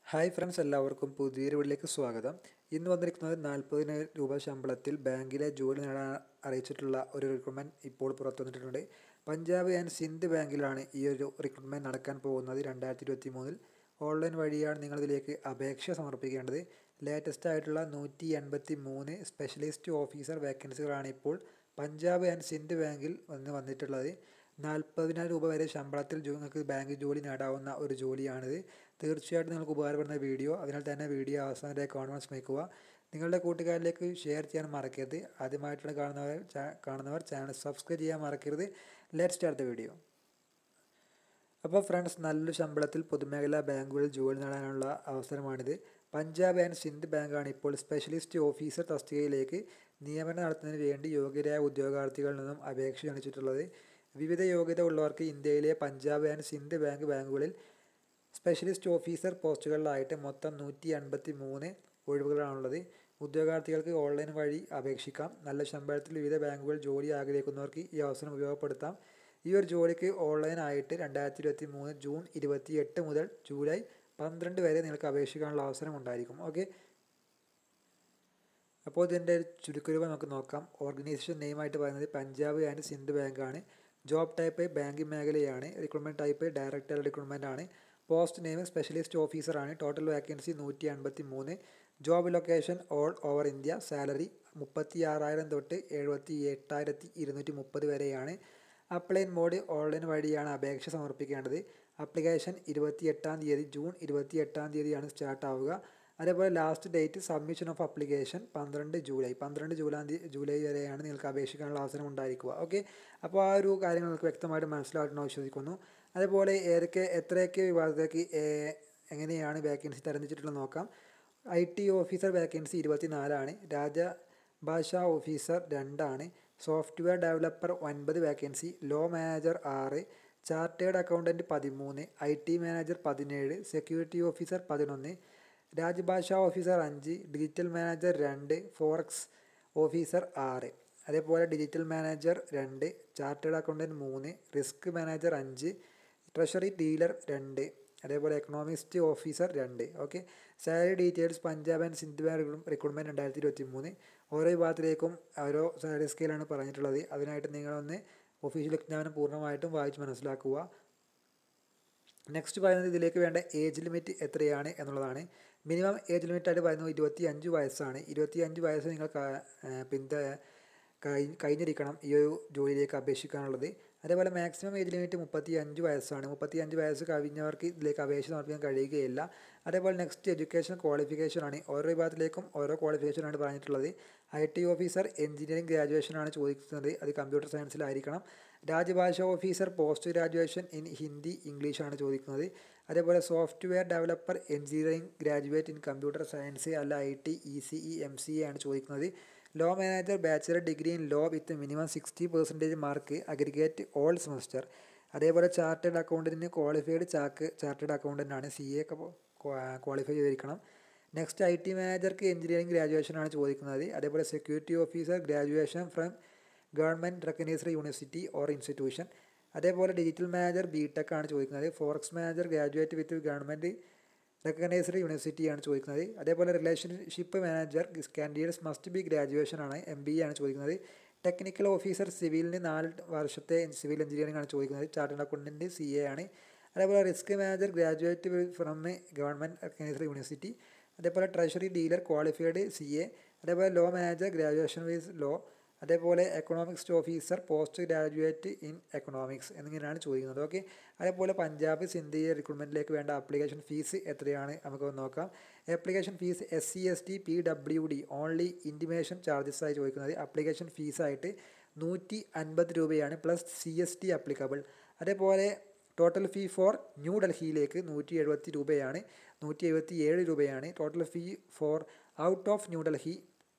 hi friends എല്ലാവർക്കും പുതിയൊരു വീട്ടിലേക്ക് സ്വാഗതം ഇന്ന് വന്നിരിക്കുന്നത് നാൽപ്പതിനായിരം രൂപ ശമ്പളത്തിൽ ബാങ്കിലെ ജോലി നേടാൻ അറിയിച്ചിട്ടുള്ള ഒരു റിക്രൂട്ട്മെൻറ്റ് ഇപ്പോൾ പുറത്തു വന്നിട്ടുണ്ട് പഞ്ചാബ് ആൻഡ് സിന്ധ് ബാങ്കിലാണ് ഈ ഒരു റിക്രൂട്ട്മെൻറ്റ് നടക്കാൻ പോകുന്നത് രണ്ടായിരത്തി ഇരുപത്തി മൂന്നിൽ ഓൺലൈൻ വഴിയാണ് നിങ്ങളിതിലേക്ക് അപേക്ഷ സമർപ്പിക്കേണ്ടത് ലേറ്റസ്റ്റ് ആയിട്ടുള്ള നൂറ്റി എൺപത്തി മൂന്ന് സ്പെഷ്യലിസ്റ്റ് ഓഫീസർ വേക്കൻസികളാണ് ഇപ്പോൾ പഞ്ചാബ് ആൻഡ് സിന്ധ് ബാങ്കിൽ വന്ന് വന്നിട്ടുള്ളത് നാൽപ്പതിനായിരം രൂപ വരെ ശമ്പളത്തിൽ ജോ- നിങ്ങൾക്ക് ബാങ്ക് ജോലി നേടാവുന്ന ഒരു ജോലിയാണിത് തീർച്ചയായിട്ടും നിങ്ങൾക്ക് ഉപകാരപ്പെടുന്ന വീഡിയോ അതിനാൽ തന്നെ വീഡിയോ അവസാനം വരെ കാണുവാൻ ശ്രമിക്കുക നിങ്ങളുടെ കൂട്ടുകാരിലേക്ക് ഷെയർ ചെയ്യാൻ മറക്കരുത് ആദ്യമായിട്ടുള്ള കാണുന്നവർ ചാ- കാണുന്നവർ ചാനൽ സബ്സ്ക്രൈബ് ചെയ്യാൻ മറക്കരുത് ലെറ്റ് സ്റ്റാർട്ട് ദ വീഡിയോ അപ്പോൾ ഫ്രണ്ട്സ് നല്ലൊരു ശമ്പളത്തിൽ പൊതുമേഖലാ ബാങ്കുകളിൽ ജോലി നേടാനുള്ള അവസരമാണിത് പഞ്ചാബ് ആൻഡ് സിന്ധ് ബാങ്കാണ് ഇപ്പോൾ സ്പെഷ്യലിസ്റ്റ് ഓഫീസർ തസ്തികയിലേക്ക് നിയമനം നടത്തുന്നതിന് വേണ്ടി യോഗ്യരായ ഉദ്യോഗാർത്ഥികളിൽ നിന്നും അപേക്ഷ ക്ഷണിച്ചിട്ടുള്ളത് വിവിധ യോഗ്യത ഉള്ളവർക്ക് ഇന്ത്യയിലെ പഞ്ചാബ് ആൻഡ് സിന്ധ് ബാങ്ക് ബാങ്കുകളിൽ സ്പെഷ്യലിസ്റ്റ് ഓഫീസർ പോസ്റ്റുകളിലായിട്ട് മൊത്തം നൂറ്റി എൺപത്തി മൂന്ന് ഒഴിവുകളാണുള്ളത് ഉദ്യോഗാർത്ഥികൾക്ക് ഓൺലൈൻ വഴി അപേക്ഷിക്കാം നല്ല ശമ്പളത്തിൽ വിവിധ ബാങ്കുകളിൽ ജോലി ആഗ്രഹിക്കുന്നവർക്ക് ഈ അവസരം ഉപയോഗപ്പെടുത്താം ഈ ഒരു ജോലിക്ക് ഓൺലൈനായിട്ട് രണ്ടായിരത്തി ഇരുപത്തി മൂന്ന് ജൂൺ ഇരുപത്തി എട്ട് മുതൽ ജൂലൈ പന്ത്രണ്ട് വരെ നിങ്ങൾക്ക് അപേക്ഷിക്കാനുള്ള അവസരം ഉണ്ടായിരിക്കും ഓക്കെ അപ്പോൾ ഇതിൻ്റെ ചുരുക്കരൂപം നമുക്ക് നോക്കാം ഓർഗനൈസേഷൻ നെയിമായിട്ട് പറയുന്നത് പഞ്ചാബ് ആൻഡ് സിന്ധ് ബാങ്കാണ് ജോബ് ടൈപ്പ് ബാങ്കിങ് മേഖലയാണ് റിക്രൂട്ട്മെൻറ്റ് ടൈപ്പ് ഡയറക്ടർ റിക്രൂട്ട്മെൻ്റ് ആണ് പോസ്റ്റ് നെയിം സ്പെഷ്യലിസ്റ്റ് ഓഫീസറാണ് ടോട്ടൽ വേക്കൻസി നൂറ്റി എൺപത്തി മൂന്ന് job location all over India salary മുപ്പത്തി ആറായിരം തൊട്ട് എഴുപത്തി എട്ടായിരത്തി ഇരുന്നൂറ്റി മുപ്പത് വരെയാണ് അപ്ലൈൻ മോഡ് ഓൺലൈൻ വഴിയാണ് അപേക്ഷ സമർപ്പിക്കേണ്ടത് ആപ്ലിക്കേഷൻ ഇരുപത്തി എട്ടാം തീയതി ജൂൺ ഇരുപത്തി എട്ടാം തീയതിയാണ് സ്റ്റാർട്ട് ആവുക അതേപോലെ last date submission of application പന്ത്രണ്ട് ജൂലൈ പന്ത്രണ്ട് ജൂലൈ തീയതി ജൂലൈ വരെയാണ് നിങ്ങൾക്ക് അപേക്ഷിക്കാനുള്ള അവസരം ഉണ്ടായിരിക്കുക ഓക്കെ അപ്പോൾ ആ ഒരു കാര്യങ്ങൾ നിങ്ങൾക്ക് വ്യക്തമായിട്ട് മനസ്സിലായിട്ടുണ്ടോ വിശ്വസിക്കുന്നു അതേപോലെ ഏതൊക്കെ എത്രയൊക്കെ വിഭാഗത്തിലേക്ക് ഏ- എങ്ങനെയാണ് വേക്കൻസി തരംതിരിച്ചിട്ടുള്ളത് നോക്കാം ഐ ടി ഓഫീസർ വേക്കൻസി ഇരുപത്തി നാലാണ് രാജഭാഷാ ഓഫീസർ രണ്ടാണ് സോഫ്റ്റ്വെയർ ഡെവലപ്പർ ഒൻപത് വേക്കൻസി ലോ മാനേജർ ആറ് ചാർട്ടേഡ് അക്കൗണ്ടൻറ്റ് പതിമൂന്ന് ഐ ടി മാനേജർ പതിനേഴ് സെക്യൂരിറ്റി ഓഫീസർ പതിനൊന്ന് രാജഭാഷാ ഓഫീസർ അഞ്ച് ഡിജിറ്റൽ മാനേജർ രണ്ട് ഫോറക്സ് ഓഫീസർ ആറ് അതേപോലെ ഡിജിറ്റൽ മാനേജർ രണ്ട് ചാർട്ടേഡ് അക്കൗണ്ടൻറ്റ് മൂന്ന് റിസ്ക് മാനേജർ അഞ്ച് ട്രഷറി ഡീലർ രണ്ട് അതേപോലെ എക്കണോമിസ്റ്റ് ഓഫീസർ രണ്ട് okay salary details Punjab and Sind bank recruitment രണ്ടായിരത്തി ഇരുപത്തി മൂന്ന് ഓരോ വിഭാഗത്തിലേക്കും ഓരോ സാലറി സ്കെയിലാണ് പറഞ്ഞിട്ടുള്ളത് അതിനായിട്ട് നിങ്ങളൊന്ന് ഒഫീഷ്യൽ വിജ്ഞാപനം പൂർണ്ണമായിട്ടും വായിച്ച് മനസ്സിലാക്കുക നെക്സ്റ്റ് പറയുന്നത് ഇതിലേക്ക് വേണ്ട ഏജ് ലിമിറ്റ് എത്രയാണ് എന്നുള്ളതാണ് മിനിമം ഏജ് ലിമിറ്റ് ആയിട്ട് പറയുന്നത് ഇരുപത്തി അഞ്ച് വയസ്സാണ് ഇരുപത്തി അഞ്ച് വയസ്സ് നിങ്ങൾ ക- ഏഹ് പിന്ത കഴി- കഴിഞ്ഞിരിക്കണം ഈ ഒരു ജോലിയിലേക്ക് അപേക്ഷിക്കാനുള്ളത് അതേപോലെ മാക്സിമം ഏജ് ലിമിറ്റ് മുപ്പത്തി അഞ്ച് വയസ്സാണ് മുപ്പത്തി അഞ്ച് വയസ്സ് കവിഞ്ഞവർക്ക് ഇതിലേക്ക് അപേക്ഷ സമർപ്പിക്കാൻ കഴിയുകയില്ല അതേപോലെ നെക്സ്റ്റ് എഡ്യൂക്കേഷൻ ക്വാളിഫിക്കേഷൻ ആണ് ഓരോ വിഭാഗത്തിലേക്കും ഓരോ ക്വാളിഫിക്കേഷനാണ് പറഞ്ഞിട്ടുള്ളത് ഐ ടി ഓഫീസർ എഞ്ചിനീയറിംഗ് ഗ്രാജുവേഷനാണ് ചോദിക്കുന്നത് അത് കമ്പ്യൂട്ടർ സയൻസിലായിരിക്കണം Rajbhasha officer post graduation in Hindi ഇംഗ്ലീഷാണ് ചോദിക്കുന്നത് അതേപോലെ software developer engineering graduate in computer science അല്ല I T E C E M C A ആണ് ചോദിക്കുന്നത് law manager bachelor degree in law with minimum sixty percentage mark aggregate all semester അതേപോലെ chartered അക്കൗണ്ടൻറ്റിന് qualified ചാക്ക് chartered accountant ആണ് C A ഒക്കെ qualify ചെയ്തിരിക്കണം next I T മാനേജർക്ക് engineering ഗ്രാജുവേഷനാണ് ചോദിക്കുന്നത് അതേപോലെ security officer graduation from government recognised university or institution അതേപോലെ ഡിജിറ്റൽ മാനേജർ ബി ടെക് ആണ് ചോദിക്കുന്നത് forex manager graduate with government recognised യൂണിവേഴ്സിറ്റിയാണ് ചോദിക്കുന്നത് അതേപോലെ relationship manager candidates must B graduation ആണ് എം ബി എ ആണ് ചോദിക്കുന്നത് ടെക്നിക്കൽ ഓഫീസർ സിവിലിന് നാല് വർഷത്തെ സിവിൽ എഞ്ചിനീയറിംഗ് ആണ് ചോദിക്കുന്നത് ചാർട്ടേഡ് അക്കൗണ്ടൻറ്റ് സി എ ആണ് അതേപോലെ risk manager graduate from government recognised university അതേപോലെ treasury dealer qualified C A അതേപോലെ law manager graduation with law അതേപോലെ economics officer post graduate in economics എന്നിങ്ങനെയാണ് ചോദിക്കുന്നത് ഓക്കെ അതേപോലെ പഞ്ചാബ് സിന്ധി റിക്രൂട്ട്മെൻറ്റിലേക്ക് വേണ്ട ആപ്ലിക്കേഷൻ ഫീസ് എത്രയാണ് നമുക്ക് നോക്കാം application fees S C S T P W D only intimation charges ആയി ചോദിക്കുന്നത് ആപ്ലിക്കേഷൻ ഫീസായിട്ട് നൂറ്റി അൻപത് രൂപയാണ് plus C S T applicable അതേപോലെ ടോട്ടൽ ഫീ ഫോർ ന്യൂ ഡൽഹിയിലേക്ക് നൂറ്റി എഴുപത്തി രൂപയാണ് നൂറ്റി എഴുപത്തി ഏഴ് രൂപയാണ് total fee for out of new Delhi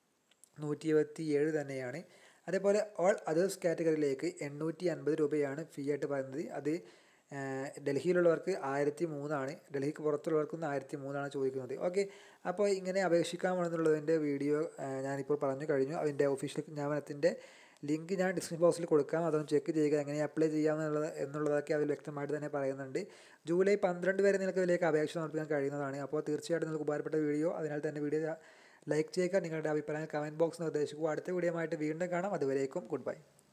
നൂറ്റി ഇരുപത്തി ഏഴ് തന്നെയാണ് അതേപോലെ ഓൾ അതേഴ്സ് കാറ്റഗറിയിലേക്ക് എണ്ണൂറ്റി അൻപത് രൂപയാണ് ഫീ ആയിട്ട് പറയുന്നത് അത് ഏഹ്, ഡൽഹിയിലുള്ളവർക്ക് ആയിരത്തി മൂന്നാണ് ഡൽഹിക്ക് പുറത്തുള്ളവർക്കും ആയിരത്തി മൂന്നാണ് ചോദിക്കുന്നത് ഓക്കെ അപ്പോൾ ഇങ്ങനെ അപേക്ഷിക്കാമെന്നുള്ളതിൻ്റെ വീഡിയോ ഏഹ്, ഞാനിപ്പോൾ പറഞ്ഞു കഴിഞ്ഞു അതിൻ്റെ ഒഫീഷ്യൽ വിജ്ഞാപനത്തിൻ്റെ ലിങ്ക് ഞാൻ ഡിസ്ക്രിപ്ഷൻ ബോക്സിൽ കൊടുക്കാം അതൊന്ന് ചെക്ക് ചെയ്യുക എങ്ങനെ അപ്ലൈ ചെയ്യാമെന്നുള്ളത് എന്നുള്ളതൊക്കെ അതിൽ വ്യക്തമായിട്ട് തന്നെ പറയുന്നുണ്ട് ജൂലൈ പന്ത്രണ്ട് വരെ നിങ്ങൾക്ക് ഇതിലേക്ക് അപേക്ഷ സമർപ്പിക്കാൻ കഴിയുന്നതാണ് അപ്പോൾ തീർച്ചയായിട്ടും നിങ്ങൾക്ക് ഉപകാരപ്പെട്ട വീഡിയോ അതിനാൽ തന്നെ വീഡിയോ ലൈക്ക് ചെയ്യുക നിങ്ങളുടെ അഭിപ്രായം കമൻറ്റ് ബോക്സ് നിർദ്ദേശിക്കുക അടുത്ത വീഡിയോ ആയിട്ട് വീണ്ടും കാണാം അതുവരേക്കും ഗുഡ് ബൈ